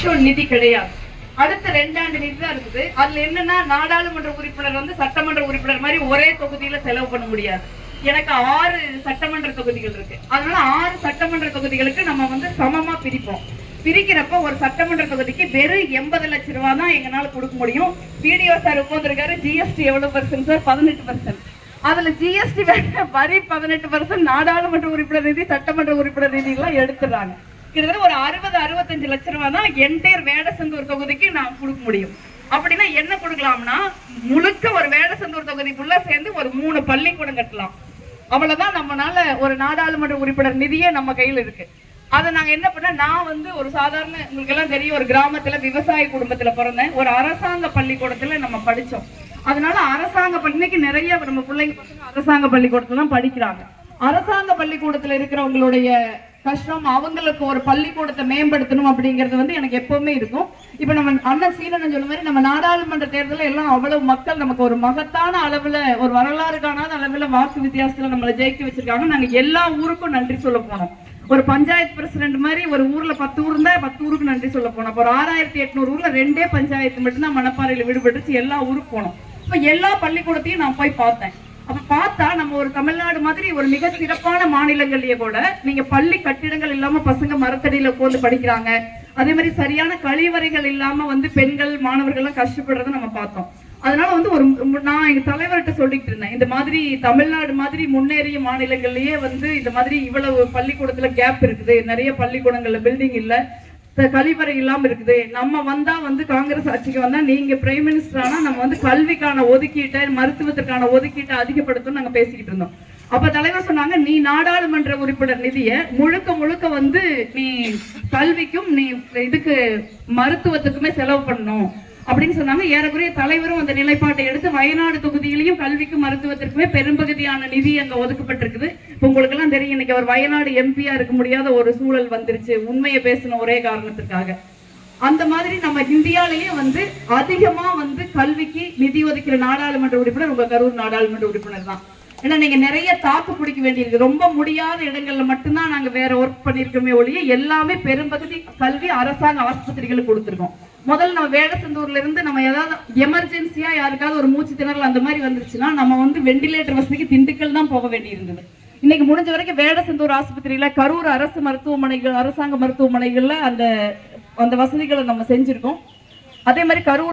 வருஷம் நிதி கிடையாது அடுத்த ரெண்டாண்டு நிதி தான் இருக்குது அதுல என்னன்னா நாடாளுமன்ற உறுப்பினர் வந்து சட்டமன்ற உறுப்பினர் மாதிரி ஒரே தொகுதியில செலவு பண்ண முடியாது எனக்கு ஆறு சட்டமன்ற தொகுதிகள் இருக்கு அதனால ஆறு சட்டமன்ற தொகுதிகளுக்கு நம்ம வந்து சமமா பிரிப்போம் பிரிக்கிறப்ப ஒரு சட்டமன்ற தொகுதிக்கு வெறும் எண்பது லட்சம் ரூபாய் தான் எங்களால கொடுக்க முடியும் பிடிஓ சார் உட்காந்துருக்காரு ஜிஎஸ்டி எவ்வளவு பர்சன்ட் சார் பதினெட்டு பர்சன்ட் அதுல ஜிஎஸ்டி வரி பதினெட்டு பர்சன்ட் நாடாளுமன்ற உறுப்பினர் நிதி சட்டமன்ற உறுப்பினர் நிதி எல்லாம் எடுத்துறாங்க கிட்டத்தட்ட ஒரு அறுபது அறுபத்தஞ்சு லட்சம் ரூபாய் தான் என்டையர் வேடசந்தூர் தொகுதிக்கு நான் கொடுக்க முடியும் அப்படின்னா என்ன கொடுக்கலாம்னா முழுக்க ஒரு வேடசந்தூர் தொகுதிக்குள்ள சேர்ந்து ஒரு மூணு பள்ளிக்கூடம் கட்டலாம் அவ்வளவுதான் நம்மனால ஒரு நாடாளுமன்ற உறுப்பினர் நிதியே நம்ம கையில இருக்கு அதை நாங்க என்ன பண்ண நான் வந்து ஒரு சாதாரண உங்களுக்கு எல்லாம் தெரியும் ஒரு கிராமத்துல விவசாய குடும்பத்துல பிறந்தேன் ஒரு அரசாங்க பள்ளிக்கூடத்துல நம்ம படிச்சோம் அதனால அரசாங்க பள்ளிக்கு நிறைய நம்ம பிள்ளைங்க பசங்க அரசாங்க பள்ளிக்கூடத்துல தான் படிக்கிறாங்க அரசாங்க பள்ளிக்கூடத்துல இருக்கிறவங்களுடைய கஷ்டம் அவங்களுக்கு ஒரு பள்ளிக்கூடத்தை மேம்படுத்தணும் அப்படிங்கிறது வந்து எனக்கு எப்பவுமே இருக்கும் இப்ப நம்ம அண்ணன் சீனன் சொன்ன மாதிரி நம்ம நாடாளுமன்ற தேர்தலில் எல்லாம் அவ்வளவு மக்கள் நமக்கு ஒரு மகத்தான அளவுல ஒரு வரலாறு காணாத அளவுல வாக்கு வித்தியாசத்துல நம்மளை ஜெயிக்க வச்சிருக்காங்க நாங்க எல்லா ஊருக்கும் நன்றி சொல்ல போனோம் ஒரு பஞ்சாயத்து பிரசிடென்ட் மாதிரி ஒரு ஊர்ல பத்து ஊர் இருந்தா பத்து ஊருக்கு நன்றி சொல்ல போனோம் அப்ப ஒரு ஆறாயிரத்தி எட்நூறு ஊர்ல ரெண்டே பஞ்சாயத்து மட்டும்தான் மணப்பாறையில விடுபட்டுச்சு எல்லா ஊருக்கு போனோம் இப்ப எல்லா பள்ளிக்கூடத்தையும் நான் போய் பார்த்தேன் அப்ப பார்த்தா நம்ம ஒரு தமிழ்நாடு மாதிரி ஒரு மிக சிறப்பான மாநிலங்கள்லயே கூட நீங்க பள்ளி கட்டிடங்கள் இல்லாம பசங்க மரத்தடியில உட்கார்ந்து படிக்கிறாங்க அதே மாதிரி சரியான கழிவறைகள் இல்லாம வந்து பெண்கள் மாணவர்கள் எல்லாம் கஷ்டப்படுறதை நம்ம பார்த்தோம் அதனால வந்து ஒரு நான் எங்க தலைவர்கிட்ட சொல்லிட்டு இருந்தேன் இந்த மாதிரி தமிழ்நாடு மாதிரி முன்னேறிய மாநிலங்கள்லயே வந்து இந்த மாதிரி இவ்வளவு பள்ளிக்கூடத்துல கேப் இருக்குது நிறைய பள்ளிக்கூடங்கள்ல பில்டிங் இல்ல த- கழிவறை இல்லாம இருக்குது நம்ம வந்தா வந்து காங்கிரஸ் ஆட்சிக்கு வந்தா நீங்க பிரைம் மினிஸ்டர் ஆனா நம்ம வந்து கல்விக்கான ஒதுக்கீட்டை மருத்துவத்திற்கான ஒதுக்கீட்டை அதிகப்படுத்தும் நாங்க பேசிக்கிட்டு இருந்தோம் அப்ப தலைவர் சொன்னாங்க நீ நாடாளுமன்ற உறுப்பினர் நிதிய முழுக்க முழுக்க வந்து நீ கல்விக்கும் நீ இதுக்கு மருத்துவத்துக்குமே செலவு பண்ணணும் அப்படின்னு சொன்னாங்க ஏறக்குறைய தலைவரும் அந்த நிலைப்பாட்டை எடுத்து வயநாடு தொகுதியிலையும் கல்விக்கும் மருத்துவத்திற்குமே பெரும்பகுதியான நிதி அங்க ஒதுக்கப்பட்டிருக்குது இப்ப உங்களுக்கு எல்லாம் தெரியும் இன்னைக்கு அவர் வயநாடு எம்பியா இருக்க முடியாத ஒரு சூழல் வந்துருச்சு உண்மையை பேசின ஒரே காரணத்துக்காக அந்த மாதிரி நம்ம இந்தியாலேயே வந்து அதிகமா வந்து கல்விக்கு நிதி ஒதுக்கிற நாடாளுமன்ற உறுப்பினர் உங்க கரூர் நாடாளுமன்ற உறுப்பினர் தான் ஏன்னா நீங்க நிறைய தாக்கு பிடிக்க வேண்டியிருக்கு ரொம்ப முடியாத இடங்கள்ல மட்டும்தான் நாங்க வேற ஒர்க் பண்ணிருக்கோமே ஒழிய எல்லாமே பெரும்பகுதி கல்வி அரசாங்க ஆஸ்பத்திரிகளுக்கு கொடுத்துருக்கோம் முதல்ல நம்ம வேடசந்தூர்ல இருந்து நம்ம ஏதாவது எமர்ஜென்சியா யாருக்காவது ஒரு மூச்சு திணறல் அந்த மாதிரி வந்துருச்சுன்னா நம்ம வந்து வெண்டிலேட்டர் வசதிக்கு திண்டுக்கல் தான் போக வேண்டியிருந்தது இன்னைக்கு முடிஞ்ச வரைக்கும் வேடசந்தூர் ஆஸ்பத்திரியில கரூர் அரசு மருத்துவமனைகள் அரசாங்க மருத்துவமனைகள்ல அந்த அந்த வசதிகளை நம்ம செஞ்சிருக்கோம் அதே மாதிரி கரூர்